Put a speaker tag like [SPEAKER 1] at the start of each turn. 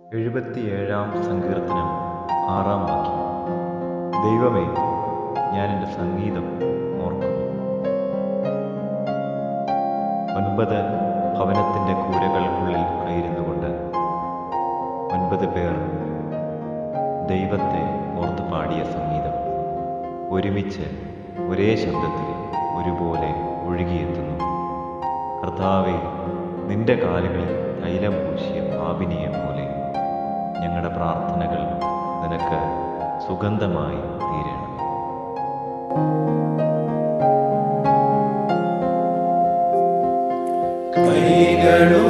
[SPEAKER 1] എഴുപത്തിയേഴാം സങ്കീർത്തനം ആറാം വാക്യം ദൈവമേ ഞാൻ എൻ്റെ സംഗീതം ഓർക്കുന്നു ഒൻപത് ഭവനത്തിൻ്റെ കൂരകൾക്കുള്ളിൽ ആയിരുന്നു കൊണ്ട് ഒൻപത് പേർ ദൈവത്തെ ഓർത്ത് പാടിയ സംഗീതം ഒരുമിച്ച് ഒരേ ശബ്ദത്തിൽ ഒരുപോലെ ഒഴുകിയെത്തുന്നു കർത്താവെ നിന്റെ കാലുകളിൽ തൈലം പൂശിയ പാപിനിയെ പോലെ ഞങ്ങളുടെ പ്രാർത്ഥനകൾ നിനക്ക് സുഗന്ധമായി തീരണം
[SPEAKER 2] കൈകളും